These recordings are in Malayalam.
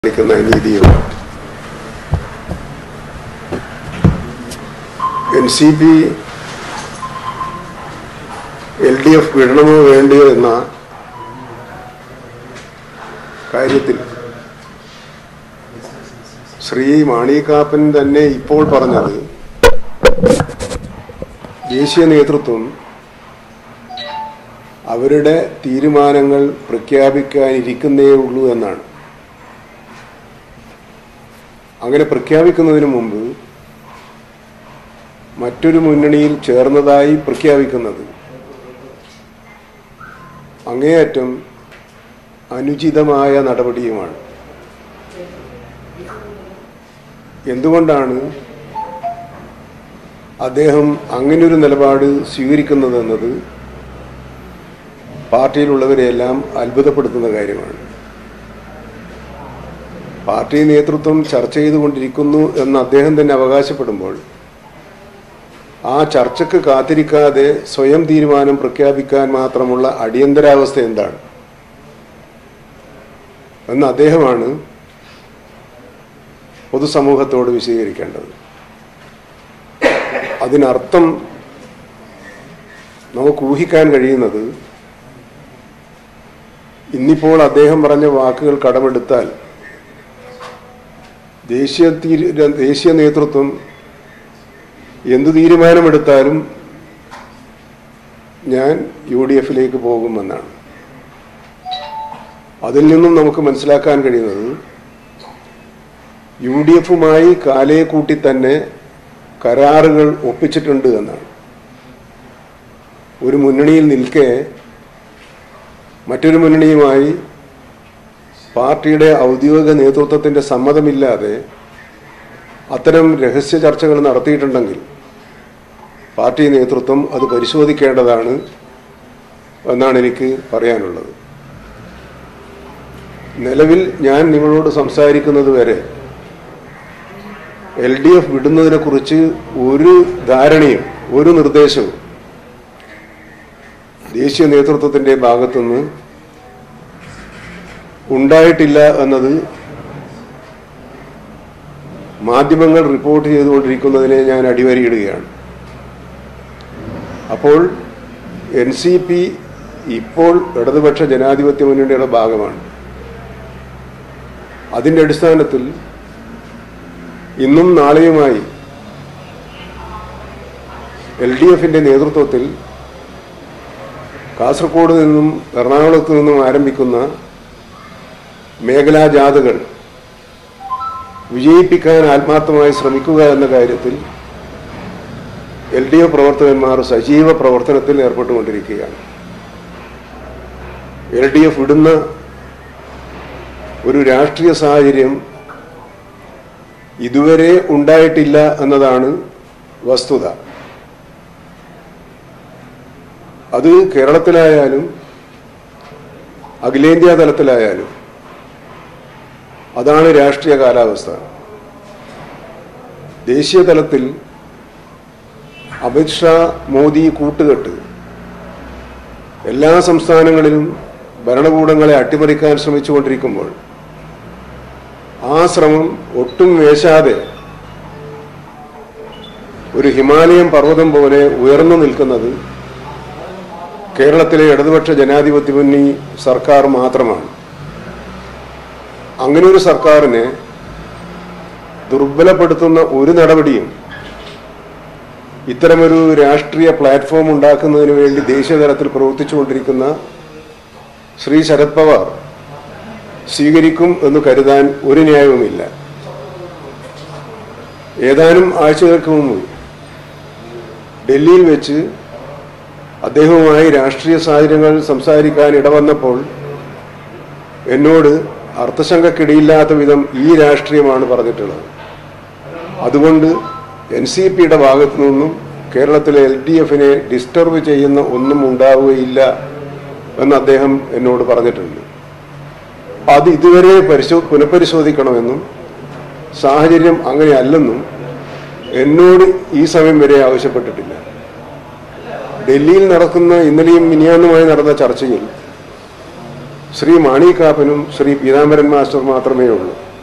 കാണിക്കുന്ന രീതിയും N C P L D F വിടണമോ വേണ്ടിയോ എന്ന കാര്യത്തിൽ ശ്രീ മാണികാപ്പൻ തന്നെ ഇപ്പോൾ പറഞ്ഞത് ദേശീയ നേതൃത്വം അവരുടെ തീരുമാനങ്ങൾ പ്രഖ്യാപിക്കാനിരിക്കുന്നേ ഉള്ളൂ എന്നാണ് അങ്ങനെ പ്രഖ്യാപിക്കുന്നതിന് മുമ്പ് മറ്റൊരു മുന്നണിയിൽ ചേർന്നതായി പ്രഖ്യാപിക്കുന്നത് അങ്ങേയറ്റം അനുചിതമായ നടപടിയുമാണ് എന്തുകൊണ്ടാണ് അദ്ദേഹം അങ്ങനൊരു നിലപാട് സ്വീകരിക്കുന്നതെന്നത് പാർട്ടിയിലുള്ളവരെയെല്ലാം അത്ഭുതപ്പെടുത്തുന്ന കാര്യമാണ് പാർട്ടി നേതൃത്വം ചർച്ച ചെയ്തുകൊണ്ടിരിക്കുന്നു എന്ന് അദ്ദേഹം തന്നെ അവകാശപ്പെടുമ്പോൾ ആ ചർച്ചയ്ക്ക് കാത്തിരിക്കാതെ സ്വയം തീരുമാനം പ്രഖ്യാപിക്കാൻ മാത്രമുള്ള അടിയന്തരാവസ്ഥ എന്താണ് എന്ന് അദ്ദേഹമാണ് പൊതുസമൂഹത്തോട് വിശദീകരിക്കേണ്ടത് അതിനർത്ഥം നമുക്ക് ഊഹിക്കാൻ കഴിയുന്നത് ഇന്നിപ്പോൾ അദ്ദേഹം പറഞ്ഞ വാക്കുകൾ കടമെടുത്താൽ ദേശീയ തീരു ദേശീയ നേതൃത്വം എന്ത് തീരുമാനമെടുത്താലും ഞാൻ യു ഡി എഫിലേക്ക് പോകുമെന്നാണ് അതിൽ നിന്നും നമുക്ക് മനസ്സിലാക്കാൻ കഴിയുന്നത് യു ഡി എഫുമായി കാലയെ കൂട്ടി തന്നെ കരാറുകൾ ഒപ്പിച്ചിട്ടുണ്ട് എന്നാണ് ഒരു മുന്നണിയിൽ നിൽക്കെ മറ്റൊരു മുന്നണിയുമായി പാർട്ടിയുടെ ഔദ്യോഗിക നേതൃത്വത്തിന്റെ സമ്മതമില്ലാതെ അത്തരം രഹസ്യ ചർച്ചകൾ നടത്തിയിട്ടുണ്ടെങ്കിൽ പാർട്ടി നേതൃത്വം അത് പരിശോധിക്കേണ്ടതാണ് എന്നാണ് എനിക്ക് പറയാനുള്ളത് നിലവിൽ ഞാൻ നിങ്ങളോട് സംസാരിക്കുന്നത് വരെ എൽ ഡി എഫ് വിടുന്നതിനെ കുറിച്ച് ഒരു ധാരണയും ഒരു നിർദ്ദേശവും ദേശീയ നേതൃത്വത്തിന്റെ ഭാഗത്തുനിന്ന് ഉണ്ടായിട്ടില്ല എന്നത് മാധ്യമങ്ങൾ റിപ്പോർട്ട് ചെയ്തുകൊണ്ടിരിക്കുന്നതിനെ ഞാൻ അടിവരയിടുകയാണ് അപ്പോൾ എൻ സി പി ഇപ്പോൾ ഇടതുപക്ഷ ജനാധിപത്യ മുന്നണിയുടെ ഭാഗമാണ് അതിന്റെ അടിസ്ഥാനത്തിൽ ഇന്നും നാളെയുമായി എൽ ഡി എഫിന്റെ നേതൃത്വത്തിൽ കാസർഗോഡ് നിന്നും എറണാകുളത്ത് നിന്നും ആരംഭിക്കുന്ന മേഖലാ ജാഥകൾ വിജയിപ്പിക്കാൻ ആത്മാർത്ഥമായി ശ്രമിക്കുക എന്ന കാര്യത്തിൽ എൽ ഡി എഫ് പ്രവർത്തകന്മാർ സജീവ പ്രവർത്തനത്തിൽ ഏർപ്പെട്ടുകൊണ്ടിരിക്കുകയാണ് എൽ ഡി എഫ് ഇടുന്ന ഒരു രാഷ്ട്രീയ സാഹചര്യം ഇതുവരെ ഉണ്ടായിട്ടില്ല എന്നതാണ് വസ്തുത അത് കേരളത്തിലായാലും അഖിലേന്ത്യാ തലത്തിലായാലും അതാണ് രാഷ്ട്രീയ കാലാവസ്ഥ ദേശീയ തലത്തിൽ അമിത്ഷാ മോദി കൂട്ടുകെട്ട് എല്ലാ സംസ്ഥാനങ്ങളിലും ഭരണകൂടങ്ങളെ അട്ടിമറിക്കാൻ ശ്രമിച്ചുകൊണ്ടിരിക്കുമ്പോൾ ആ ശ്രമം ഒട്ടും വേശാതെ ഒരു ഹിമാലയം പർവ്വതം പോലെ ഉയർന്നു നിൽക്കുന്നത് കേരളത്തിലെ ഇടതുപക്ഷ ജനാധിപത്യ മുന്നണി സർക്കാർ മാത്രമാണ് അങ്ങനെ ഒരു സർക്കാരിനെ ദുർബലപ്പെടുത്തുന്ന ഒരു നടപടിയും ഇത്തരമൊരു രാഷ്ട്രീയ പ്ലാറ്റ്ഫോം ഉണ്ടാക്കുന്നതിന് വേണ്ടി ദേശീയ തലത്തിൽ പ്രവർത്തിച്ചുകൊണ്ടിരിക്കുന്ന ശ്രീ ശരത് പവാർ സ്വീകരിക്കും എന്ന് കരുതാൻ ഒരു ന്യായവുമില്ല ഏതാനും ആഴ്ചകൾക്ക് മുമ്പ് ഡൽഹിയിൽ വെച്ച് അദ്ദേഹവുമായി രാഷ്ട്രീയ സാഹചര്യങ്ങൾ സംസാരിക്കാൻ ഇടവന്നപ്പോൾ എന്നോട് അർത്ഥശങ്കക്കിടയില്ലാത്ത വിധം ഈ രാഷ്ട്രീയമാണ് പറഞ്ഞിട്ടുള്ളത് അതുകൊണ്ട് എൻ സി പിയുടെ ഭാഗത്തു നിന്നും കേരളത്തിലെ എൽ ഡി എഫിനെ ഡിസ്റ്റർബ് ചെയ്യുന്ന ഒന്നും ഉണ്ടാവുകയില്ല എന്ന് അദ്ദേഹം എന്നോട് പറഞ്ഞിട്ടുണ്ട് അത് ഇതുവരെ പരിശോ പുനഃപരിശോധിക്കണമെന്നും സാഹചര്യം അങ്ങനെയല്ലെന്നും എന്നോട് ഈ സമയം വരെ ആവശ്യപ്പെട്ടിട്ടില്ല ഡൽഹിയിൽ നടക്കുന്ന ഇന്നലെയും മിനിയാന്നുമായി നടന്ന ചർച്ചയിൽ ശ്രീ മാണി കാപ്പനും ശ്രീ പീതാംബരൻ മാസ്റ്റർ മാത്രമേ ഉള്ളൂ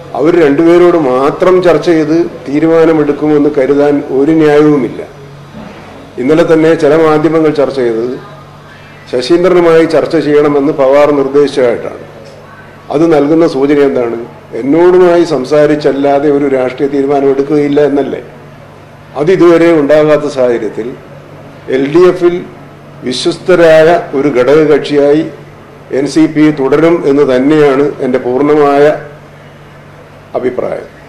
അവർ രണ്ടുപേരോട് മാത്രം ചർച്ച ചെയ്ത് തീരുമാനമെടുക്കുമെന്ന് കരുതാൻ ഒരു ന്യായവുമില്ല ഇന്നലെ തന്നെ ചില മാധ്യമങ്ങൾ ചർച്ച ചെയ്തത് ശശീന്ദ്രനുമായി ചർച്ച ചെയ്യണമെന്ന് പവാർ നിർദ്ദേശിച്ചതായിട്ടാണ് അത് നൽകുന്ന സൂചന എന്താണ് എന്നോടുമായി സംസാരിച്ചല്ലാതെ ഒരു രാഷ്ട്രീയ തീരുമാനം എടുക്കുകയില്ല എന്നല്ലേ അത് ഇതുവരെ ഉണ്ടാകാത്ത സാഹചര്യത്തിൽ എൽ ഡി എഫിൽ വിശ്വസ്തരായ ഒരു ഘടകകക്ഷിയായി എൻ സി പി തുടരും എന്ന് തന്നെയാണ് എൻ്റെ പൂർണ്ണമായ അഭിപ്രായം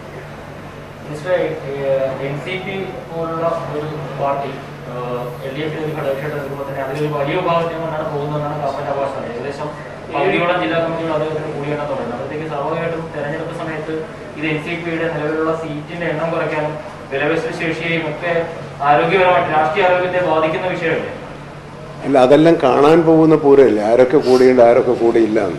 എൻ സി പി പോലുള്ള ഒരു പാർട്ടി എൽ ഡി എഫിൽ ഒരു ഘടകകക്ഷിയായിട്ട് നിൽക്കുമ്പോൾ തന്നെ അതിലൊരു വലിയ വിഭാഗത്തിൽ കൊണ്ടാണ് പോകുന്നതെന്നാണ് ഗവൺമെന്റ് അവകാശം ഏകദേശം പകുതിയോളം ജില്ലാ കമ്മിറ്റികൾ അദ്ദേഹത്തിന് കൂടിയെണ്ണം തുടങ്ങുന്നത് അപ്പോഴത്തേക്ക് സ്വാഭാവികമായിട്ടും തെരഞ്ഞെടുപ്പ് സമയത്ത് ഇത് എൻ സി പിയുടെ നിലവിലുള്ള സീറ്റിന്റെ എണ്ണം കുറയ്ക്കാനും വിലപേശൽ ശേഷിയെയും ഒക്കെ ആരോഗ്യപരമായിട്ട് രാഷ്ട്രീയ ആരോഗ്യത്തെ ബാധിക്കുന്ന വിഷയമല്ലേ അല്ല അതെല്ലാം കാണാൻ പോകുന്ന പൂരമല്ലേ ആരൊക്കെ കൂടിയുണ്ട് ആരൊക്കെ കൂടിയില്ല എന്ന്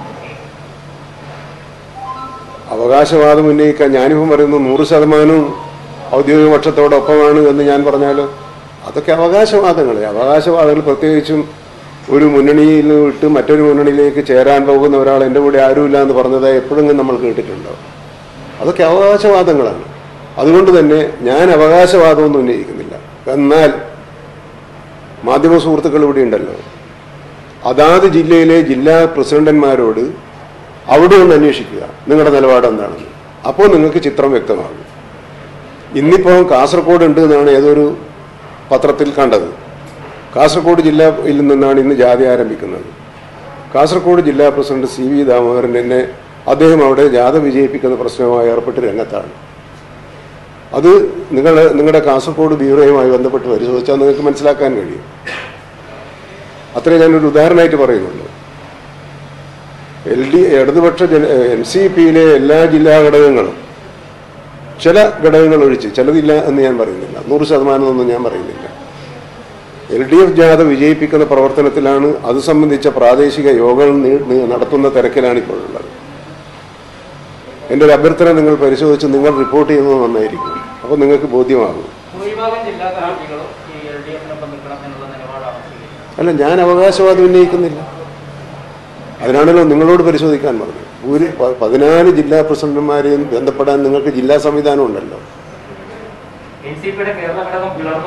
അവകാശവാദം ഉന്നയിക്കാൻ ഞാനിപ്പം പറയുന്നു നൂറ് ശതമാനവും ഔദ്യോഗിക പക്ഷത്തോടൊപ്പമാണ് എന്ന് ഞാൻ പറഞ്ഞാലോ അതൊക്കെ അവകാശവാദങ്ങൾ അവകാശവാദങ്ങൾ പ്രത്യേകിച്ചും ഒരു മുന്നണിയിൽ വിട്ട് മറ്റൊരു മുന്നണിയിലേക്ക് ചേരാൻ പോകുന്ന ഒരാൾ എൻ്റെ കൂടെ ആരുമില്ല എന്ന് പറഞ്ഞതായി എപ്പോഴെങ്കിലും നമ്മൾ കേട്ടിട്ടുണ്ടോ അതൊക്കെ അവകാശവാദങ്ങളാണ് അതുകൊണ്ട് തന്നെ ഞാൻ അവകാശവാദമൊന്നും ഉന്നയിക്കുന്നില്ല എന്നാൽ മാധ്യമ സുഹൃത്തുക്കൾ ഇവിടെ ഉണ്ടല്ലോ അതാത് ജില്ലയിലെ ജില്ലാ പ്രസിഡന്റന്മാരോട് അവിടെ ഒന്ന് അന്വേഷിക്കുക നിങ്ങളുടെ നിലപാട് എന്താണെന്ന് അപ്പോൾ നിങ്ങൾക്ക് ചിത്രം വ്യക്തമാകും ഇന്നിപ്പോൾ കാസർഗോഡ് ഉണ്ട് എന്നാണ് ഏതൊരു പത്രത്തിൽ കണ്ടത് കാസർഗോഡ് ജില്ലയിൽ നിന്നാണ് ഇന്ന് ജാഥ ആരംഭിക്കുന്നത് കാസർഗോഡ് ജില്ലാ പ്രസിഡന്റ് സി വി ദാമോദരൻ എന്നെ അദ്ദേഹം അവിടെ ജാഥ വിജയിപ്പിക്കുന്ന പ്രശ്നവുമായി ഏർപ്പെട്ട് രംഗത്താണ് അത് നിങ്ങൾ നിങ്ങളുടെ കാസർഗോഡ് ബ്യൂറോയുമായി ബന്ധപ്പെട്ട് പരിശോധിച്ചാൽ നിങ്ങൾക്ക് മനസ്സിലാക്കാൻ കഴിയും അത്രേ ഞാനൊരു ഉദാഹരണമായിട്ട് പറയുന്നുള്ളൂ എൽ ഡി ഇടതുപക്ഷ ജന എൻ സി പിയിലെ എല്ലാ ജില്ലാ ഘടകങ്ങളും ചില ഘടകങ്ങൾ ഒഴിച്ച് ചിലതില്ല എന്ന് ഞാൻ പറയുന്നില്ല നൂറ് ശതമാനം ഒന്നും ഞാൻ പറയുന്നില്ല എൽ ഡി എഫ് ജാഥ വിജയിപ്പിക്കുന്ന പ്രവർത്തനത്തിലാണ് അത് സംബന്ധിച്ച പ്രാദേശിക യോഗങ്ങൾ നീ- നീ- നടത്തുന്ന തിരക്കിലാണ് ഇപ്പോഴുള്ളത് എൻ്റെ ഒരു അഭ്യർത്ഥന നിങ്ങൾ പരിശോധിച്ച് നിങ്ങൾ റിപ്പോർട്ട് ചെയ്യുന്നത് നന്നായിരിക്കും അപ്പോൾ നിങ്ങൾക്ക് ബോധ്യമാകും ഭൂരിഭാഗം ജില്ലാ കമ്മിറ്റികളും ഈ എൽ ഡി എഫിനൊപ്പം നിൽക്കണം എന്നുള്ള നിലപാടാണ് സ്വീകരിക്കുന്നത് അല്ല ഞാൻ അവകാശവാദം ഉന്നയിക്കുന്നില്ല അതിനാണല്ലോ നിങ്ങളോട് പരിശോധിക്കാൻ പറഞ്ഞത് ഒരു പ- പതിനാല് ജില്ലാ പ്രസിഡന്റുമാരെയും ബന്ധപ്പെടാൻ നിങ്ങൾക്ക് ജില്ലാ സംവിധാനം ഉണ്ടല്ലോ എൻ സി പിയുടെ കേരള ഘടകം പിളർന്നു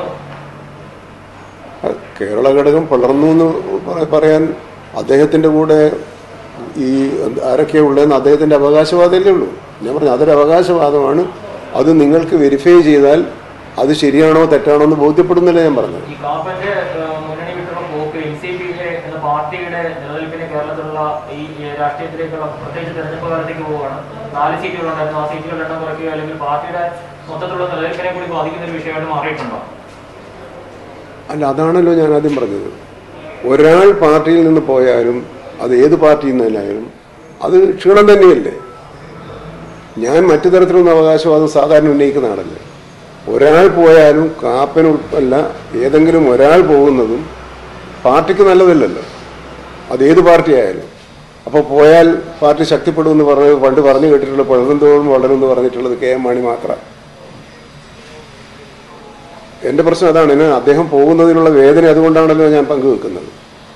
ആ കേരള ഘടകം പിളർന്നു എന്ന് പറ- പറയാൻ അദ്ദേഹത്തിന്റെ കൂടെ ഈ എന്ത് ആരൊക്കെയാ ഉള്ളതെന്ന് അദ്ദേഹത്തിന്റെ അവകാശവാദമല്ലേ ഉള്ളൂ ഞാൻ പറഞ്ഞു അതൊരു അവകാശവാദമാണ് അത് നിങ്ങൾക്ക് വെരിഫൈ ചെയ്താൽ അത് ശരിയാണോ തെറ്റാണോ എന്ന് ബോധ്യപ്പെടുന്നില്ല ഞാൻ പറഞ്ഞത് ഈ കാപ്പന്റെ ഏഹ്, മുന്നണി വിട്ടുള്ള പോക്ക് എൻ സി പി എന്ന പാർട്ടിയുടെ നിലനിൽപ്പിനെ കേരളത്തിലുള്ള ഈ ഈ രാഷ്ട്രീയത്തിലേക്കുള്ള പ്രത്യേകിച്ച് തെരഞ്ഞെടുപ്പ് കാലത്തേക്ക് പോവുകയാണ് നാല് സീറ്റുകൾ ഉണ്ടായിരുന്നു ആ സീറ്റുകളുടെ എണ്ണം കുറയ്ക്കുക അല്ലെങ്കിൽ പാർട്ടിയുടെ മൊത്തത്തിലുള്ള നിലനിൽപ്പിനെ കൂടി ബാധിക്കുന്ന ഒരു വിഷയമായിട്ട് മാറിയിട്ടുണ്ടോ അല്ല അതാണല്ലോ ഞാൻ ആദ്യം പറഞ്ഞത് ഒരാൾ പാർട്ടിയിൽ നിന്ന് പോയാലും അത് ഏത് പാർട്ടിയിൽ നിന്നായാലും അത് ക്ഷീണം തന്നെയല്ലേ ഞാൻ മറ്റു തരത്തിലൊന്നും അവകാശവാദം സാധാരണ ഉന്നയിക്കുന്ന ആളല്ലേ ഒരാൾ പോയാലും കാപ്പനുൾപ്പല്ല ഏതെങ്കിലും ഒരാൾ പോകുന്നതും പാർട്ടിക്ക് നല്ലതല്ലല്ലോ അത് ഏത് പാർട്ടി ആയാലും അപ്പോൾ പോയാൽ പാർട്ടി ശക്തിപ്പെടുമെന്ന് പറഞ്ഞ് പണ്ട് പറഞ്ഞു കേട്ടിട്ടുള്ള പഴുതന്തോറും വളരുമെന്ന് പറഞ്ഞിട്ടുള്ളത് കെ എം മാണി മാത്രമാണ് എന്റെ പ്രശ്നം അതാണ് എന്നെ അദ്ദേഹം പോകുന്നതിനുള്ള വേദന അതുകൊണ്ടാണല്ലോ ഞാൻ പങ്കുവെക്കുന്നത്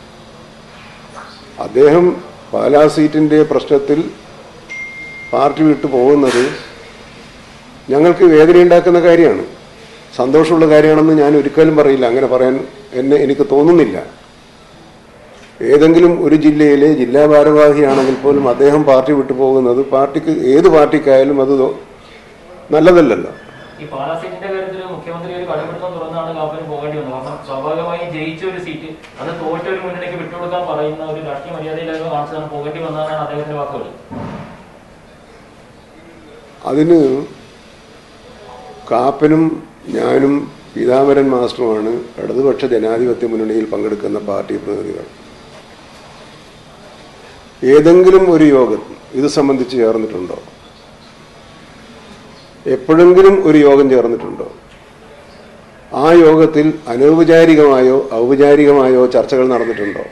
അദ്ദേഹം പാലാ സീറ്റിന്റെ പ്രശ്നത്തിൽ പാർട്ടി വിട്ടു പോകുന്നത് ഞങ്ങൾക്ക് വേദനയുണ്ടാക്കുന്ന കാര്യമാണ് സന്തോഷമുള്ള കാര്യമാണെന്ന് ഞാൻ ഒരിക്കലും പറയില്ല അങ്ങനെ പറയാൻ എന്നെ എനിക്ക് തോന്നുന്നില്ല ഏതെങ്കിലും ഒരു ജില്ലയിലെ ജില്ലാ ഭാരവാഹിയാണെങ്കിൽ പോലും അദ്ദേഹം പാർട്ടി വിട്ടു പോകുന്നത് പാർട്ടിക്ക് ഏത് പാർട്ടിക്കായാലും അത് തോ- നല്ലതല്ലല്ലോ ഈ പാലാ സീറ്റിന്റെ കാര്യത്തിൽ മുഖ്യമന്ത്രി ഒരു കടുപിടുത്തം തുറന്നാണ് കാപ്പന് പോകേണ്ടി വന്നത് കാരണം സ്വാഭാവികമായും ജയിച്ച ഒരു സീറ്റ് അത് തോറ്റ ഒരു മുന്നണിക്ക് വിട്ടുകൊടുക്കാൻ പറയുന്ന ഒരു രാഷ്ട്രീയ മര്യാദയിലായിരുന്നു കാണിച്ചതാണ് പോകേണ്ടി വന്നതാണ് അദ്ദേഹത്തിന്റെ വാക്കുകൾ അതിന് കാപ്പനും ഞാനും പീതാമരൻ മാസ്റ്ററുമാണ് ഇടതുപക്ഷ ജനാധിപത്യ മുന്നണിയിൽ പങ്കെടുക്കുന്ന പാർട്ടി പ്രതിനിധികൾ ഏതെങ്കിലും ഒരു യോഗം ഇത് സംബന്ധിച്ച് ചേർന്നിട്ടുണ്ടോ എപ്പോഴെങ്കിലും ഒരു യോഗം ചേർന്നിട്ടുണ്ടോ ആ യോഗത്തിൽ അനൗപചാരികമായോ ഔപചാരികമായോ ചർച്ചകൾ നടന്നിട്ടുണ്ടോ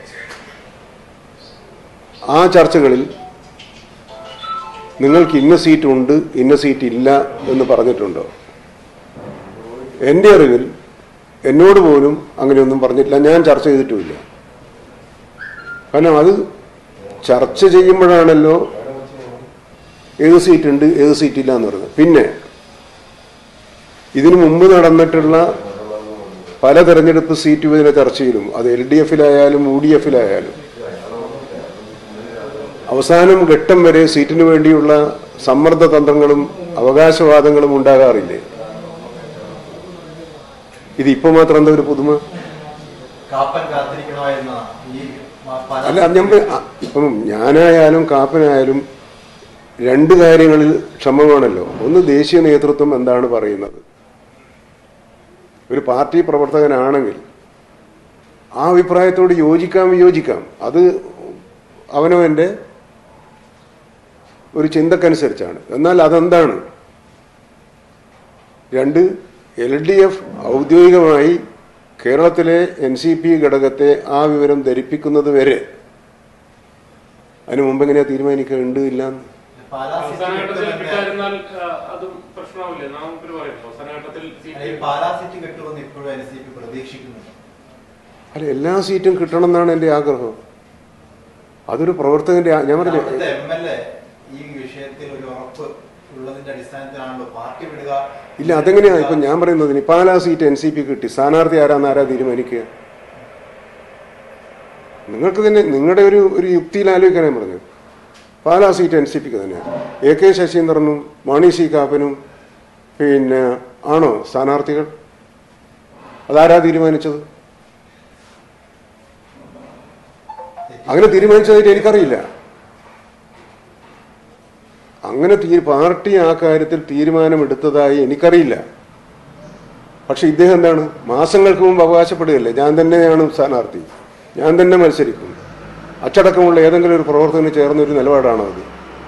ആ ചർച്ചകളിൽ നിങ്ങൾക്ക് ഇന്ന സീറ്റ് ഉണ്ട് ഇന്ന സീറ്റ് ഇല്ല എന്ന് പറഞ്ഞിട്ടുണ്ടോ എൻ്റെ അറിവിൽ എന്നോട് പോലും അങ്ങനെയൊന്നും പറഞ്ഞിട്ടില്ല ഞാൻ ചർച്ച ചെയ്തിട്ടുമില്ല കാരണം അത് ചർച്ച ചെയ്യുമ്പോഴാണല്ലോ ഏത് സീറ്റ് ഉണ്ട് ഏത് സീറ്റ് ഇല്ല എന്ന് പറയുന്നത് പിന്നെ ഇതിനു മുമ്പ് നടന്നിട്ടുള്ള പല തെരഞ്ഞെടുപ്പ് സീറ്റ് വിഭജന ചർച്ചയിലും അത് എൽ ഡി എഫിലായാലും യു ഡി എഫിലായാലും അവസാനം ഘട്ടം വരെ സീറ്റിനു വേണ്ടിയുള്ള സമ്മർദ്ദ തന്ത്രങ്ങളും അവകാശവാദങ്ങളും ഉണ്ടാകാറില്ലേ ഇത് ഇപ്പൊ മാത്രം എന്താ ഒരു പുതുമ കാപ്പൻ കാത്തിരിക്കണമായിരുന്ന ഈ മ- പല അല്ല അത് നമ്മൾ ഇപ്പം ഞാനായാലും കാപ്പനായാലും രണ്ട് കാര്യങ്ങളിൽ ക്ഷമമാണല്ലോ ഒന്ന് ദേശീയ നേതൃത്വം എന്താണ് പറയുന്നത് ഒരു പാർട്ടി പ്രവർത്തകനാണെങ്കിൽ ആ അഭിപ്രായത്തോട് യോജിക്കാം വിയോജിക്കാം അത് അവനവൻ്റെ ഒരു ചിന്തക്കനുസരിച്ചാണ് എന്നാൽ അതെന്താണ് രണ്ട് എൽ ഡി എഫ് ഔദ്യോഗികമായി കേരളത്തിലെ എൻ സി പി ഘടകത്തെ ആ വിവരം ധരിപ്പിക്കുന്നത് വരെ അതിനു മുമ്പ് എങ്ങനെയാ തീരുമാനിക്കുക ഉണ്ട് ഇല്ല എന്ന്? പാലാ സീറ്റ് അവസാനഘട്ടത്തിൽ കിട്ടുമെന്ന് കിട്ടാതിരുന്നാൽ ആ, അതും പ്രശ്നമാവില്ലേ നാം മുമ്പിൽ പറയുന്നു അവസാനഘട്ടത്തിൽ അല്ല, ഈ സീറ്റ് പാലാ സീറ്റ് കിട്ടുമെന്ന് ഇപ്പോഴും എൻ സി പി പ്രതീക്ഷിക്കുന്നുണ്ട് അല്ല എല്ലാ സീറ്റും കിട്ടണം എന്നാണ് എൻ്റെ ആഗ്രഹം അതൊരു പ്രവർത്തകന്റെ ആ- ഞാൻ പറഞ്ഞു അവിടുത്തെ എം എൽ എ ഈ വിഷയത്തിൽ ഒരു ഉറപ്പ് ഉള്ളതിന്റെ അടിസ്ഥാനത്തിലാണല്ലോ പാർട്ടി വിടുക ഇല്ല അതെങ്ങനെയാ ഇപ്പൊ ഞാൻ പറയുന്നതിന് Pala seat N C P കിട്ടി സ്ഥാനാർത്ഥി ആരാന്ന് ആരാ തീരുമാനിക്കുക നിങ്ങൾക്ക് തന്നെ നിങ്ങളുടെ ഒരു ഒരു യുക്തിയിൽ ആലോചിക്കാനേ പറഞ്ഞു പാലാ സീറ്റ് എൻ സി പിക്ക് തന്നെയാണ് എ കെ ശശീന്ദ്രനും മാണി സി കാപ്പനും പിന്നെ ആണോ സ്ഥാനാർത്ഥികൾ അതാരാ തീരുമാനിച്ചത് അങ്ങനെ തീരുമാനിച്ചതായിട്ട് എനിക്കറിയില്ല അങ്ങനെ തീ പാർട്ടി ആ കാര്യത്തിൽ തീരുമാനമെടുത്തതായി എനിക്കറിയില്ല പക്ഷെ ഇദ്ദേഹം എന്താണ് മാസങ്ങൾക്ക് മുമ്പ് അവകാശപ്പെടുകയല്ലേ ഞാൻ തന്നെയാണ് സ്ഥാനാർത്ഥി ഞാൻ തന്നെ മത്സരിക്കും അച്ചടക്കമുള്ള ഏതെങ്കിലും ഒരു പ്രവർത്തകന് ചേർന്ന ഒരു നിലപാടാണോ അത്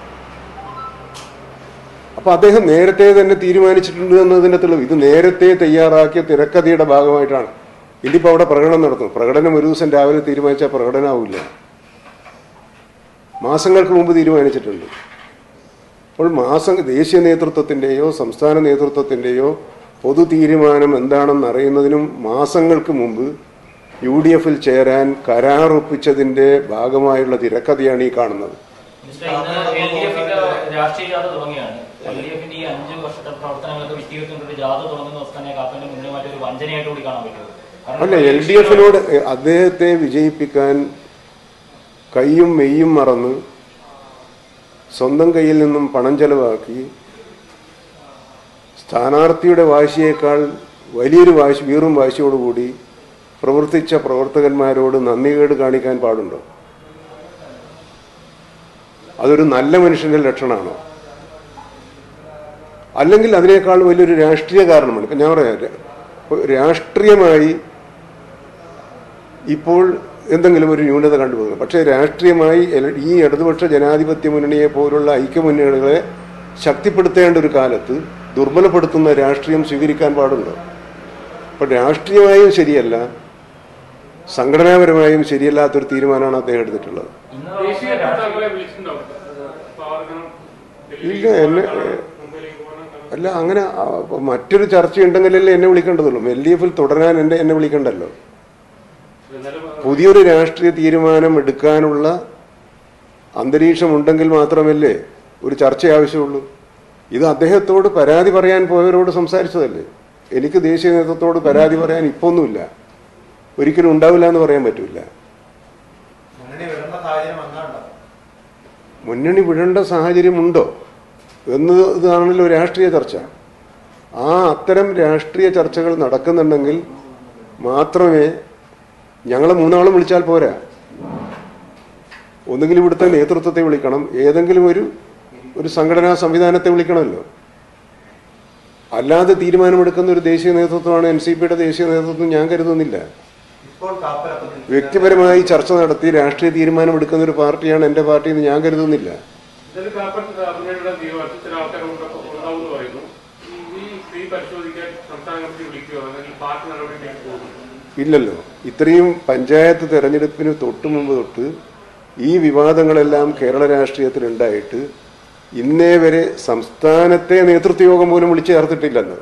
അപ്പൊ അദ്ദേഹം നേരത്തെ തന്നെ തീരുമാനിച്ചിട്ടുണ്ട് എന്നതിന്റെ തെളിവ് ഇത് നേരത്തെ തയ്യാറാക്കിയ തിരക്കഥയുടെ ഭാഗമായിട്ടാണ് ഇതിപ്പോ അവിടെ പ്രകടനം നടത്തും പ്രകടനം ഒരു ദിവസം രാവിലെ തീരുമാനിച്ചാൽ പ്രകടനമാവില്ല മാസങ്ങൾക്ക് മുമ്പ് തീരുമാനിച്ചിട്ടുണ്ട് അപ്പോൾ മാസം ദേശീയ നേതൃത്വത്തിൻ്റെയോ സംസ്ഥാന നേതൃത്വത്തിൻ്റെയോ പൊതു തീരുമാനം എന്താണെന്ന് അറിയുന്നതിനും മാസങ്ങൾക്ക് മുമ്പ് യു ഡി എഫിൽ ചേരാൻ കരാറൊപ്പിച്ചതിൻ്റെ ഭാഗമായുള്ള തിരക്കഥയാണ് ഈ കാണുന്നത് മിസ്റ്റർ, ഇന്ന് എൽ ഡി എഫിന്റെ രാഷ്ട്രീയ ജാഥ തുടങ്ങിയാണ് എൽ ഡി എഫിന്റെ ഈ അഞ്ച് വർഷത്തെ പ്രവർത്തനങ്ങളൊക്കെ വിറ്റിയിരുത്തുന്ന ജാഥ തുടങ്ങുന്ന ദിവസം തന്നെ കാപ്പന്റെ മുന്നിൽ മറ്റൊരു വഞ്ചനയായിട്ട് കൂടി കാണാൻ പറ്റുമോ കാരണം അല്ല എൽ ഡി എഫിനോട് അദ്ദേഹത്തെ വിജയിപ്പിക്കാൻ കൈയും മെയ്യും മറന്ന് സ്വന്തം കയ്യിൽ നിന്നും പണം ചെലവാക്കി സ്ഥാനാർത്ഥിയുടെ വാശിയേക്കാൾ വലിയൊരു വാശി വീറും വാശിയോടുകൂടി പ്രവർത്തിച്ച പ്രവർത്തകന്മാരോട് നന്ദികേട് കാണിക്കാൻ പാടുണ്ടോ അതൊരു നല്ല മനുഷ്യന്റെ ലക്ഷണമാണോ അല്ലെങ്കിൽ അതിനേക്കാൾ വലിയൊരു രാഷ്ട്രീയ കാരണമാണ് ഇപ്പം ഞാൻ പറയാം ര- ഇപ്പൊ രാഷ്ട്രീയമായി ഇപ്പോൾ എന്തെങ്കിലും ഒരു ന്യൂനത കണ്ടുപോകുന്നു പക്ഷേ രാഷ്ട്രീയമായി എൽ- ഈ ഇടതുപക്ഷ ജനാധിപത്യ മുന്നണിയെ പോലുള്ള ഐക്യമുന്നണികളെ ശക്തിപ്പെടുത്തേണ്ട ഒരു കാലത്ത് ദുർബലപ്പെടുത്തുന്ന രാഷ്ട്രീയം സ്വീകരിക്കാൻ പാടുണ്ടോ അപ്പോൾ രാഷ്ട്രീയമായും ശരിയല്ല സംഘടനാപരമായും ശരിയല്ലാത്തൊരു തീരുമാനമാണ് അദ്ദേഹം എടുത്തിട്ടുള്ളത് ഇന്ന് ദേശീയ നടക്കുന്ന രാഷ്ട്രീയ- താങ്കളെ വിളിച്ചിട്ടുണ്ടാവും അപ്പൊ അവർക്ക് ഇല്ല, എന്നെ- മുംബൈയിലേക്ക് പോകണം അല്ല അങ്ങനെ ആ, ഇപ്പൊ മറ്റൊരു ചർച്ച ഉണ്ടെങ്കിലല്ലേ എന്നെ വിളിക്കേണ്ടതുള്ളൂ എൽ ഡി എഫിൽ തുടരാൻ എൻ്റെ എന്നെ വിളിക്കണ്ടല്ലോ എന്നാലും പുതിയൊരു രാഷ്ട്രീയ തീരുമാനം എടുക്കാനുള്ള അന്തരീക്ഷം ഉണ്ടെങ്കിൽ മാത്രമല്ലേ ഒരു ചർച്ച ആവശ്യമുള്ളൂ ഇത് അദ്ദേഹത്തോട് പരാതി പറയാൻ പോയവരോട് സംസാരിച്ചതല്ലേ എനിക്ക് ദേശീയ നേതൃത്വത്തോട് പരാതി പറയാൻ ഇപ്പൊ ഒന്നുമില്ല ഒരിക്കലും ഉണ്ടാവില്ല എന്ന് പറയാൻ പറ്റില്ല മുന്നണി വിടേണ്ട സാഹചര്യം വന്നാണ്ടോ മുന്നണി വിടേണ്ട സാഹചര്യമുണ്ടോ എന്നതാണല്ലോ രാഷ്ട്രീയ ചർച്ച ആ അത്തരം രാഷ്ട്രീയ ചർച്ചകൾ നടക്കുന്നുണ്ടെങ്കിൽ മാത്രമേ ഞങ്ങളെ മൂന്നാളും വിളിച്ചാൽ പോരാ ഒന്നുകിൽ ഇവിടുത്തെ നേതൃത്വത്തെ വിളിക്കണം ഏതെങ്കിലും ഒരു ഒരു സംഘടനാ സംവിധാനത്തെ വിളിക്കണമല്ലോ അല്ലാതെ തീരുമാനമെടുക്കുന്ന ഒരു ദേശീയ നേതൃത്വമാണ് എൻ സി പിയുടെ ദേശീയ നേതൃത്വം ഞാൻ കരുതുന്നില്ല ഇപ്പോൾ കാപ്പരപ്പം നിൽക്കുന്ന- വ്യക്തിപരമായി ചർച്ച നടത്തി രാഷ്ട്രീയ തീരുമാനമെടുക്കുന്ന ഒരു പാർട്ടിയാണ് എൻ്റെ പാർട്ടി എന്ന് ഞാൻ കരുതുന്നില്ല ഇതിൽ കാപ്പൻ മുന്നണിയുടെ തീരുമാനത്തിൽ ചില ആൾക്കാർ ഉണ്ടാവും എന്ന് പറയുന്നു ഈ- ഈ ഫീ പരിശോധിക്കാൻ സംസ്ഥാന കമ്മിറ്റി വിളിക്കുകയോ അല്ലെങ്കിൽ പാർട്ടി നടപടിയിലേക്ക് പോകുന്നു ഇല്ലല്ലോ ഇത്രയും പഞ്ചായത്ത് തെരഞ്ഞെടുപ്പിന് തൊട്ട് മുമ്പ് തൊട്ട് ഈ വിവാദങ്ങളെല്ലാം കേരള രാഷ്ട്രീയത്തിൽ ഉണ്ടായിട്ട് ഇന്നേ വരെ സംസ്ഥാനത്തെ നേതൃത്വ യോഗം പോലും വിളിച്ചു ചേർത്തിട്ടില്ലെന്ന്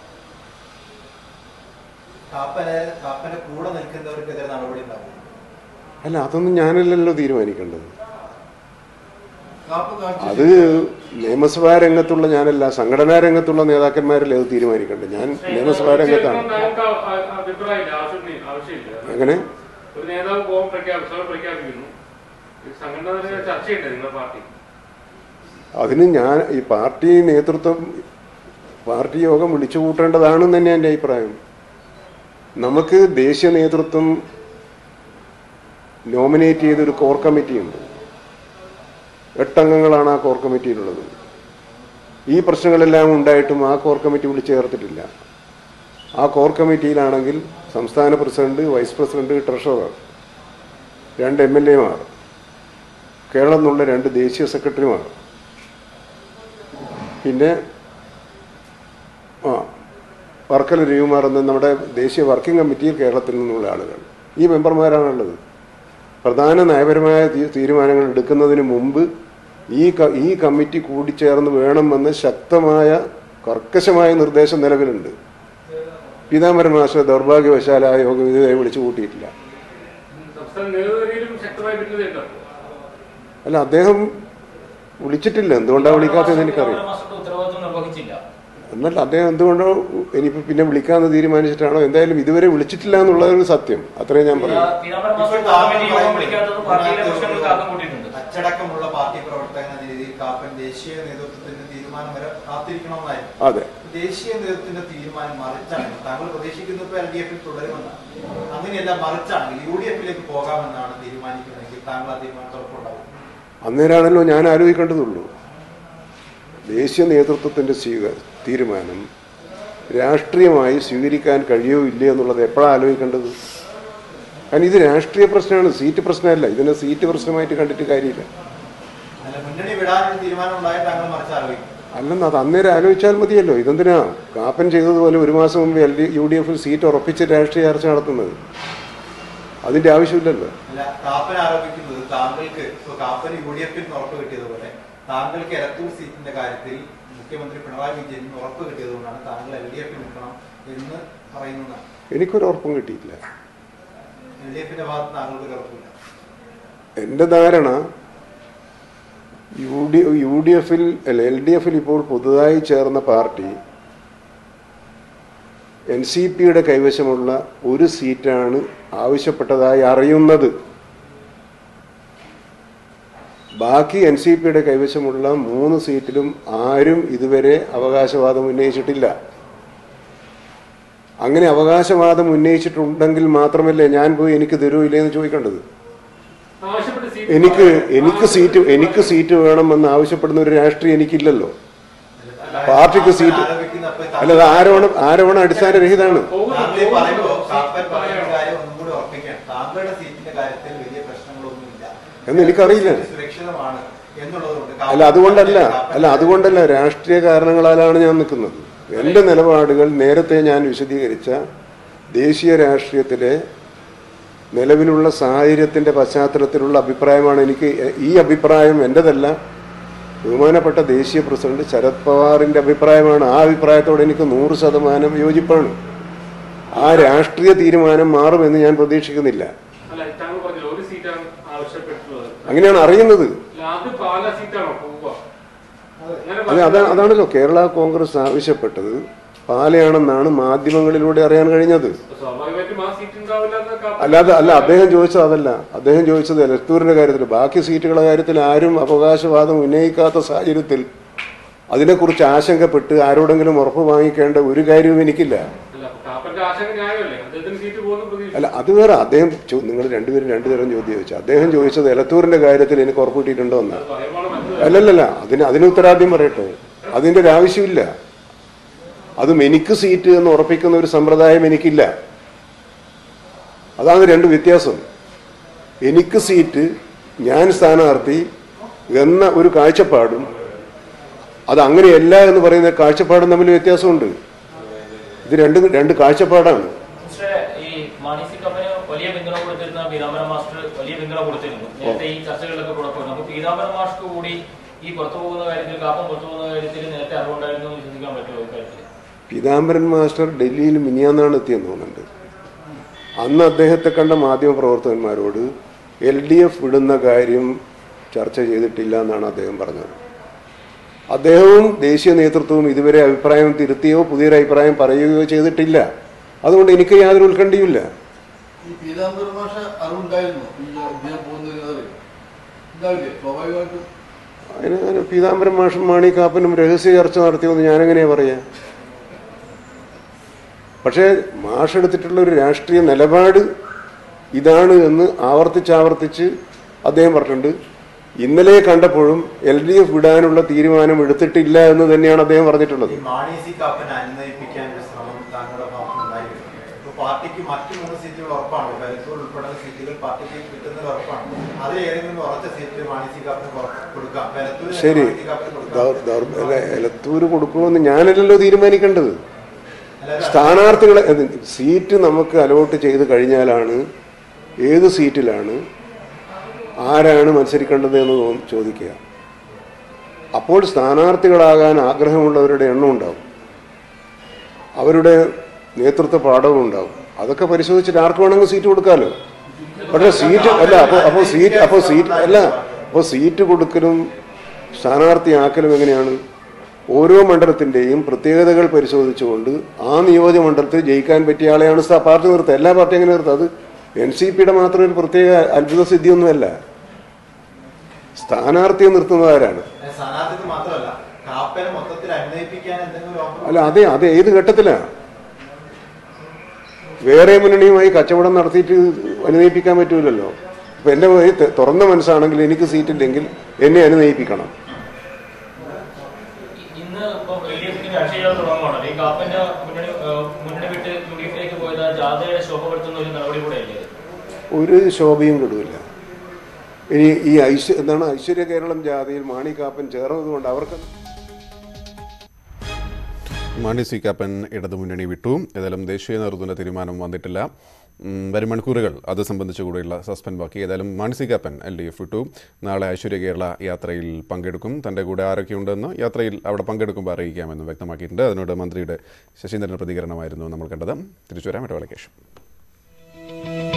കാപ്പനെ കാപ്പന്റെ കൂടെ നിൽക്കുന്നവർക്കെതിരെ നടപടി ഉണ്ടാവും അല്ല അതൊന്നും ഞാനല്ലല്ലോ തീരുമാനിക്കേണ്ടത് കാപ്പ് കാഴ്ച അത് നിയമസഭാ രംഗത്തുള്ള ഞാനല്ല സംഘടനാ രംഗത്തുള്ള നേതാക്കന്മാരല്ലേ അത് തീരുമാനിക്കണ്ടേ ഞാൻ നിയമസഭാ രംഗത്താണ് ഞങ്ങൾക്ക് ആ- ആ- അഭിപ്രായമില്ല ആവശ്യം ആവശ്യമില്ല അങ്ങനെ ഒരു നേതാവ് പോകാൻ പ്രഖ്യാപി സ്വയം പ്രഖ്യാപിക്കുന്നു ഈ സംഘടന തന്നെ ചർച്ച ചെയ്യണ്ടേ നിങ്ങളുടെ പാർട്ടി അതിന് ഞാൻ ഈ പാർട്ടി നേതൃത്വം പാർട്ടി യോഗം വിളിച്ചു കൂട്ടേണ്ടതാണെന്ന് തന്നെ എൻ്റെ അഭിപ്രായം നമുക്ക് ദേശീയ നേതൃത്വം നോമിനേറ്റ് ചെയ്തൊരു കോർ കമ്മിറ്റിയുണ്ട് എട്ടംഗങ്ങളാണ് ആ കോർ കമ്മിറ്റിയിലുള്ളത് ഈ പ്രശ്നങ്ങളെല്ലാം ഉണ്ടായിട്ടും ആ കോർ കമ്മിറ്റി വിളിച്ചു ചേർത്തിട്ടില്ല ആ കോർ കമ്മിറ്റിയിലാണെങ്കിൽ സംസ്ഥാന പ്രസിഡന്റ് വൈസ് പ്രസിഡന്റ് ട്രഷറർ രണ്ട് എം എൽ എമാർ കേരളം നിന്നുള്ള രണ്ട് ദേശീയ സെക്രട്ടറിമാർ പിന്നെ ആ വർക്കല രവികുമാർ എന്ന നമ്മുടെ ദേശീയ വർക്കിംഗ് കമ്മിറ്റിയിൽ കേരളത്തിൽ നിന്നുള്ള ആളുകൾ ഈ മെമ്പർമാരാണുള്ളത് പ്രധാന നയപരമായ തീ- തീരുമാനങ്ങൾ എടുക്കുന്നതിന് മുമ്പ് ഈ ക- ഈ കമ്മിറ്റി കൂടിച്ചേർന്ന് വേണമെന്ന് ശക്തമായ കർക്കശമായ നിർദ്ദേശം നിലവിലുണ്ട് പീതാംബരൻ മാസ്റ്റർ ദൗർഭാഗ്യവശാൽ ആ യോഗം ഇതുവരെ വിളിച്ചു കൂട്ടിയിട്ടില്ല സംസ്ഥാന നേതൃത്വത്തിലും ശക്തമായ ഭിന്നതയുണ്ടോ അല്ല അദ്ദേഹം വിളിച്ചിട്ടില്ല എന്തുകൊണ്ടാണ് വിളിക്കാത്തതെന്ന് എനിക്കറിയാം പീതാംബരൻ മാസ്റ്ററുടെ ഉത്തരവാദിത്വം നിർവഹിച്ചില്ല എന്നല്ല അദ്ദേഹം എന്തുകൊണ്ടോ ഇനിയിപ്പോൾ പിന്നെ വിളിക്കാമെന്ന് തീരുമാനിച്ചിട്ടാണോ എന്തായാലും ഇതുവരെ വിളിച്ചിട്ടില്ല എന്നുള്ളതൊരു സത്യം അത്രയും ഞാൻ പറയും പീതാംബരൻ മാസ്റ്റർ കമ്മിറ്റി യോഗം വിളിക്കാത്തത് പാർട്ടിയിലെ പ്രശ്നങ്ങൾക്ക് ആക്കം കൂട്ടിയിട്ടുണ്ട് അച്ചടക്കമുള്ള പാർട്ടി പ്രവർത്തകൻ എന്ന രീതിയിൽ കാപ്പൻ ദേശീയ നേതൃത്വത്തിന്റെ തീരുമാനം വരെ കാത്തിരിക്കണമെന്നായിരുന്നു അതെ ദേശീയ നേതൃത്വത്തിന്റെ തീരുമാനം മറിച്ചാണ് താങ്കൾ പ്രതീക്ഷിക്കുന്നത് ഇപ്പോൾ എൽ ഡി എഫിൽ തുടരുമെന്നാണ് അങ്ങനെയല്ല മറിച്ചാണെങ്കിൽ യു ഡി എഫിലേക്ക് പോകാമെന്നാണ് തീരുമാനിക്കുന്നതെങ്കിൽ താങ്കൾ ആ തീരുമാനത്തോടൊപ്പമുണ്ടാവും അന്നേരമാണല്ലോ ഞാൻ ആലോചിക്കേണ്ടതുള്ളൂ ദേശീയ നേതൃത്വത്തിൻ്റെ സ്വീക തീരുമാനം രാഷ്ട്രീയമായി സ്വീകരിക്കാൻ കഴിയോ ഇല്ലേ എന്നുള്ളത് എപ്പോഴാണ് ആലോചിക്കേണ്ടത് കാരണം ഇത് രാഷ്ട്രീയ പ്രശ്നമാണ് സീറ്റ് പ്രശ്നമല്ല ഇതിനെ സീറ്റ് പ്രശ്നമായിട്ട് കണ്ടിട്ട് കാര്യമില്ല അല്ല മുന്നണി വിടാനൊരു തീരുമാനം ഉണ്ടായാൽ താങ്കൾ മറിച്ച് ആലോചിക്കും അല്ലെന്ന് അത് അന്നേരം ആലോചിച്ചാൽ മതിയല്ലോ ഇതെന്തിനാ കാപ്പൻ ചെയ്തതുപോലെ ഒരു മാസം മുമ്പ് എൽ ഡി യു ഡി എഫിൽ സീറ്റ് ഉറപ്പിച്ച് രാഷ്ട്രീയ ചർച്ച നടത്തുന്നത് അതിൻ്റെ ആവശ്യമില്ലല്ലോ അല്ല കാപ്പൻ ആരോപിക്കുന്നത് താങ്കൾക്ക് ഇപ്പൊ കാപ്പന് യു ഡി എഫിൽ നിന്ന് ഉറപ്പ് കിട്ടിയതുപോലെ താങ്കൾക്ക് എലത്തൂർ സീറ്റിന്റെ കാര്യത്തിൽ മുഖ്യമന്ത്രി പിണറായി വിജയൻ ഉറപ്പ് കിട്ടിയതുകൊണ്ടാണ് താങ്കൾ എൽ ഡി എഫിൽ നിൽക്കണം എന്ന് പറയുന്നതാണ് എനിക്കൊരു ഉറപ്പും കിട്ടിയില്ല എൽ ഡി എഫിന്റെ ഭാഗത്ത് താങ്കൾക്ക് ഒരു ഉറപ്പില്ല എൻ്റെ ധാരണ യു ഡി യു ഡി എഫിൽ അല്ല എൽ ഡി എഫിൽ ഇപ്പോൾ പുതുതായി ചേർന്ന പാർട്ടി എൻ സി പിയുടെ കൈവശമുള്ള ഒരു സീറ്റാണ് ആവശ്യപ്പെട്ടതായി അറിയുന്നത് ബാക്കി എൻ സി പിയുടെ കൈവശമുള്ള മൂന്ന് സീറ്റിലും ആരും ഇതുവരെ അവകാശവാദം ഉന്നയിച്ചിട്ടില്ല അങ്ങനെ അവകാശവാദം ഉന്നയിച്ചിട്ടുണ്ടെങ്കിൽ മാത്രമല്ലേ ഞാൻ പോയി എനിക്ക് തരൂ ഇല്ലേന്ന് ചോദിക്കേണ്ടത് ആവശ്യപ്പെട്ട സീറ്റ് എനിക്ക് എനിക്ക് സീറ്റ് എനിക്ക് സീറ്റ് വേണമെന്ന് ആവശ്യപ്പെടുന്ന ഒരു രാഷ്ട്രീയം എനിക്കില്ലല്ലോ പാർട്ടിക്ക് സീറ്റ് ആരോപിക്കുന്ന അപ്പൊ അല്ല അത് ആരോപണം ആരോപണം അടിസ്ഥാനരഹിതമാണ് പോകുന്നു, താങ്കൾ ഈ പറയുമ്പോൾ പോകുന്നു. കാപ്പൻ സീറ്റ് പറയുന്ന പറയണം. കാര്യം ഒന്നും കൂടി ഉറപ്പിക്കാൻ താങ്കളുടെ സീറ്റിന്റെ കാര്യത്തിൽ വലിയ പ്രശ്നങ്ങളൊന്നുമില്ല എന്ന് എനിക്കറിയില്ല. സുരക്ഷിതമാണ് എന്നുള്ളതുകൊണ്ട് അല്ല അതുകൊണ്ടല്ല അല്ല അതുകൊണ്ടല്ല രാഷ്ട്രീയ കാരണങ്ങളാലാണ് ഞാൻ നിൽക്കുന്നത് എൻ്റെ നിലപാടുകൾ നേരത്തെ ഞാൻ വിശദീകരിച്ച ദേശീയ രാഷ്ട്രീയത്തിലെ നിലവിലുള്ള സാഹചര്യത്തിൻ്റെ പശ്ചാത്തലത്തിലുള്ള അഭിപ്രായമാണ് എനിക്ക് ഈ അഭിപ്രായം എൻ്റെതല്ല ബഹുമാനപ്പെട്ട ദേശീയ പ്രസിഡന്റ് ശരത് പവാറിൻ്റെ അഭിപ്രായമാണ് ആ അഭിപ്രായത്തോട് എനിക്ക് നൂറ് ശതമാനം യോജിപ്പാണ് ആ രാഷ്ട്രീയ തീരുമാനം മാറുമെന്ന് ഞാൻ പ്രതീക്ഷിക്കുന്നില്ല അല്ല താങ്കൾ പറഞ്ഞില്ല ഒരു സീറ്റാണ് ആവശ്യപ്പെട്ടിട്ടുള്ളത് അങ്ങനെയാണ് അറിയുന്നത് അല്ല, അത് പാല സീറ്റാണോ പോവുക അങ്ങനെ അത് അതാ അതാണല്ലോ കേരള കോൺഗ്രസ് ആവശ്യപ്പെട്ടത് പാലയാണെന്നാണ് മാധ്യമങ്ങളിലൂടെ അറിയാൻ കഴിഞ്ഞത് സ്വാഭാവികമായിട്ടും ആ സീറ്റ് ഉണ്ടാവില്ല എന്ന് കാപ്പൻ അല്ലാതെ അല്ല അദ്ദേഹം ചോദിച്ചത് അതല്ല അദ്ദേഹം ചോദിച്ചത് എലത്തൂരിന്റെ കാര്യത്തിൽ ബാക്കി സീറ്റുകളുടെ കാര്യത്തിൽ ആരും അവകാശവാദം ഉന്നയിക്കാത്ത സാഹചര്യത്തിൽ അതിനെക്കുറിച്ച് ആശങ്കപ്പെട്ട് ആരോടെങ്കിലും ഉറപ്പ് വാങ്ങിക്കേണ്ട ഒരു കാര്യവും എനിക്കില്ല അല്ല അപ്പൊ കാപ്പന്റെ ആശങ്ക ന്യായമല്ലേ അദ്ദേഹത്തിന് സീറ്റ് പോകുന്ന പ്രതീക്ഷ അല്ല അത് വേറെ അദ്ദേഹം ചോ- നിങ്ങൾ രണ്ടുപേരും രണ്ടു തരം ചോദ്യം ചോദിച്ചു അദ്ദേഹം ചോദിച്ചത് എലത്തൂരിന്റെ കാര്യത്തിൽ എനിക്ക് ഉറപ്പ് കിട്ടിയിട്ടുണ്ടോ എന്നാണ് അത് പറയുമ്പോൾ മറ്റു അല്ലല്ലല്ല അതിന് അതിന് ഉത്തരാദ്യം പറയട്ടെ അതിൻ്റെ ഒരു ആവശ്യമില്ല അതും എനിക്ക് സീറ്റ് എന്ന് ഉറപ്പിക്കുന്ന ഒരു സമ്പ്രദായം എനിക്കില്ല അതാണ് രണ്ട് വ്യത്യാസം എനിക്ക് സീറ്റ് ഞാൻ സ്ഥാനാർത്ഥി എന്ന ഒരു കാഴ്ചപ്പാടും അത് അങ്ങനെയല്ല എന്ന് പറയുന്ന കാഴ്ചപ്പാടും തമ്മിൽ വ്യത്യാസമുണ്ട് ഇത് രണ്ട് രണ്ട് കാഴ്ചപ്പാടാണ് പക്ഷേ ഈ മാണി സി കമ്പനി വലിയ പിന്തുണ കൊടുത്തിരുന്ന പീതാംബരം മാസ്റ്റർ വലിയ പിന്തുണ കൊടുത്തിരുന്നു നേരത്തെ ഈ ചർച്ചകളിലൊക്കെ കൂടെ പോയിരുന്നു അപ്പൊ പീതാംബരം മാസ്റ്റർ കൂടി ഈ പുറത്തു പോകുന്ന കാര്യത്തിൽ കാപ്പം പുറത്തു പോകുന്ന കാര്യത്തിൽ നേരത്തെ അറിവുണ്ടായിരുന്നു എന്ന് വിശ്വസിക്കാൻ പറ്റുമോ ഇക്കാര്യത്തിൽ പീതാംബരൻ മാസ്റ്റർ ഡൽഹിയിൽ മിനിയാന്നാണ് എത്തിയെന്ന് തോന്നുന്നുണ്ട് അന്ന് അദ്ദേഹത്തെ കണ്ട മാധ്യമ പ്രവർത്തകന്മാരോട് എൽ ഡി എഫ് വിടുന്ന കാര്യം ചർച്ച ചെയ്തിട്ടില്ല എന്നാണ് അദ്ദേഹം പറഞ്ഞത് അദ്ദേഹവും ദേശീയ നേതൃത്വവും ഇതുവരെ അഭിപ്രായം തിരുത്തിയോ പുതിയൊരു അഭിപ്രായം പറയുകയോ ചെയ്തിട്ടില്ല അതുകൊണ്ട് എനിക്ക് യാതൊരു ഉത്കണ്ഠയുമില്ല ഈ പീതാംബര ഭാഷ അറിവുണ്ടായിരുന്നു ഈ അദ്ദേഹം പോകുന്നതിന് അറിയും ഉണ്ടാവില്ലേ സ്വാഭാവികമായിട്ടും അതിന് അങ്ങനെ പീതാംബരം മാഷും മാണി കാപ്പനും രഹസ്യ ചർച്ച നടത്തിയെന്ന് ഞാനെങ്ങനെയാ പറയാ പക്ഷേ മാഷ് എടുത്തിട്ടുള്ള ഒരു രാഷ്ട്രീയ നിലപാട് ഇതാണ് എന്ന് ആവർത്തിച്ചാവർത്തിച്ച് അദ്ദേഹം പറഞ്ഞിട്ടുണ്ട് ഇന്നലെ കണ്ടപ്പോഴും എൽ ഡി എഫ് വിടാനുള്ള തീരുമാനം എടുത്തിട്ടില്ല എന്ന് തന്നെയാണ് അദ്ദേഹം പറഞ്ഞിട്ടുള്ളത് ഈ മാണി സി കാപ്പനെ അനുനയിപ്പിക്കാൻ ഒരു ശ്രമം താങ്കളുടെ ഭാഗത്തുനിന്നുണ്ടായിരുന്നു ഇപ്പൊ പാർട്ടിക്ക് മറ്റു മൂന്ന് സീറ്റുകൾ ഉറപ്പാണ് ബലത്തൂർ ഉൾപ്പെടെയുള്ള സീറ്റുകൾ പാർട്ടിക്ക് കിട്ടുന്നത് ഉറപ്പാണ് അതിൽ ഏതെങ്കിലും ഉറച്ച സീറ്റ് മാണി സി കാപ്പന് കൊ- കൊടുക്കാം ബലത്തൂർ ശരി മാണി സി കാപ്പന് കൊടുക്കാം ദൗർ- ദൗർ- അല്ല, എലത്തൂര് കൊടുക്കുമെന്ന് ഞാനല്ലല്ലോ തീരുമാനിക്കേണ്ടത് അല്ലാതെ സ്ഥാനാർത്ഥികളെ അത് സീറ്റ് നമുക്ക് അലോട്ട് ചെയ്ത് കഴിഞ്ഞാലാണ് ഏത് സീറ്റിലാണ് ആരാണ് മത്സരിക്കേണ്ടത് എന്ന് തോ- ചോദിക്കുക അപ്പോൾ സ്ഥാനാർത്ഥികളാകാൻ ആഗ്രഹമുള്ളവരുടെ എണ്ണം ഉണ്ടാവും അവരുടെ നേതൃത്വ പാഠവും ഉണ്ടാവും അതൊക്കെ പരിശോധിച്ചിട്ട് ആർക്ക് വേണമെങ്കിൽ സീറ്റ് കൊടുക്കാമല്ലോ പക്ഷേ സീറ്റ് അല്ല അപ്പോൾ അപ്പോൾ സീറ്റ് അപ്പോൾ സീറ്റ് അല്ല അപ്പോൾ സീറ്റ് കൊടുക്കലും സ്ഥാനാർത്ഥിയാക്കലും എങ്ങനെയാണ് ഓരോ മണ്ഡലത്തിൻ്റെയും പ്രത്യേകതകൾ പരിശോധിച്ചുകൊണ്ട് ആ നിയോജക മണ്ഡലത്തിൽ ജയിക്കാൻ പറ്റിയ ആളെയാണ് സ്ഥാ- പാർട്ടി നിർത്തുക എല്ലാ പാർട്ടി എങ്ങനെ നിർത്തുക അത് എൻ സി പിയുടെ മാത്രം ഒരു പ്രത്യേക അത്ഭുത സിദ്ധിയൊന്നുമല്ല സ്ഥാനാർത്ഥിയെ നിർത്തുന്നത് ആരാണ് സ്ഥാനാർത്ഥിക്ക് മാത്രമല്ല കാപ്പനെ മൊത്തത്തിൽ അനുനയിപ്പിക്കാൻ എന്തെങ്കിലും ഒരു ഓഫർ അല്ല അതെ അത് ഏത് ഘട്ടത്തിലാണ് വേറെ മുന്നണിയുമായി കച്ചവടം നടത്തിയിട്ട് അനുനയിപ്പിക്കാൻ പറ്റൂലല്ലോ ഇപ്പൊ എന്റെ വഴി ത- തുറന്ന മനസ്സാണെങ്കിൽ എനിക്ക് സീറ്റില്ലെങ്കിൽ എന്നെ അനുനയിപ്പിക്കണം ഇന്ന് ഇപ്പൊ എൽ ഡി എഫിന്റെ രാഷ്ട്രീയ തുടങ്ങുവാണ് ഈ കാപ്പന്റെ മുന്നണി ഏഹ്, മുന്നണി വിട്ട് യു ഡി എഫിലേക്ക് പോയത് ആ ജാഥയുടെ ശോഭപ്പെടുത്തുന്ന ഒരു നടപടി കൂടെയല്ലേ ഇത്? ഒരു ശോഭയും കെടുവില്ല ഇനി ഈ ഐശ്വ എന്താണ് ഐശ്വര്യ കേരളം ജാഥയിൽ മാണി കാപ്പൻ ചേർന്നതുകൊണ്ട് അവർക്ക് മാണി സി കാപ്പൻ ഇടതുമുന്നണി വിട്ടു ഏതായാലും ദേശീയ നേതൃത്വത്തിന്റെ തീരുമാനം വന്നിട്ടില്ല ഉം, വരും മണിക്കൂറുകൾ അത് സംബന്ധിച്ച് കൂടിയുള്ള സസ്പെൻഡ് ബാക്കി ഏതായാലും Mani C Kappan L D F വിട്ടു നാളെ ഐശ്വര്യ കേരള യാത്രയിൽ പങ്കെടുക്കും തൻ്റെ കൂടെ ആരൊക്കെയുണ്ടെന്ന് യാത്രയിൽ അവിടെ പങ്കെടുക്കുമ്പോൾ അറിയിക്കാമെന്ന് വ്യക്തമാക്കിയിട്ടുണ്ട് അതിനോട് മന്ത്രിയുടെ ശശീന്ദ്രൻ പ്രതികരണമായിരുന്നു നമ്മൾ കണ്ടത് തിരിച്ചു വരാം ഇടവേളയ്ക്ക് ശേഷം